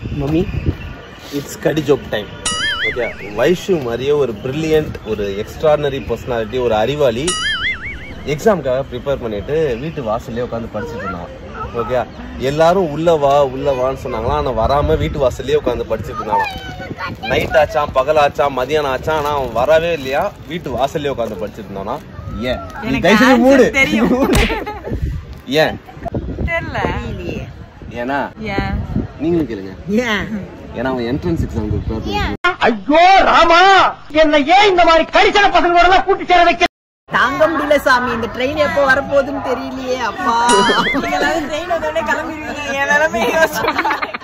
Mummy it's கடி joke time okay Vaishu மாதிரியே ஒரு பிரில்லியன்ட் ஒரு எக்ஸ்ட்ராடனரி பர்சனாலிட்டி ஒரு அறிவாளி எக்ஸாமுக்காக ப்ரிப்பேர் பண்ணிட்டு வீட்டு வாசல்லே உட்காந்து படிச்சுட்டு இருந்தான் ஓகே எல்லாரும் உள்ள வா உள்ள வான்னு சொன்னாங்களா ஆனா வராம வீட்டு வாசல்லே உட்காந்து படிச்சுட்டு இருந்தான் நைட் ஆச்சான் பகல் ஆச்சான் மதியானம் ஆச்சான் ஆனா அவன் வரவே இல்லையா வீட்டு வாசல்லே உட்காந்து படிச்சுட்டு இருந்தானா ஏன் நீ எனக்கு தயவு செஞ்சு answer மூடு தெரியும். ஏன் தெரியல ஏன்னா ஏன் நீங்களும் கேளுங்க ஏன் ஏன்னா அவன் என்ட்ரன்ஸ் எக்ஸாம் ப்ரிப்பேர் ஐயோ ராமா என்ன ஏன் இந்த மாதிரி கரிசன பசங்களோட எல்லாம் கூட்டி சேர வைக்க தாங்க முடியல சாமி இந்த ட்ரெயின் எப்போ வரப்போகுதுன்னு தெரியலையே அப்பா நீங்க எல்லாரும் ட்ரெயின் வந்தோடனே கிளம்பிடுவீங்க என் நிலைமையை யோசிச்சு பாருங்க.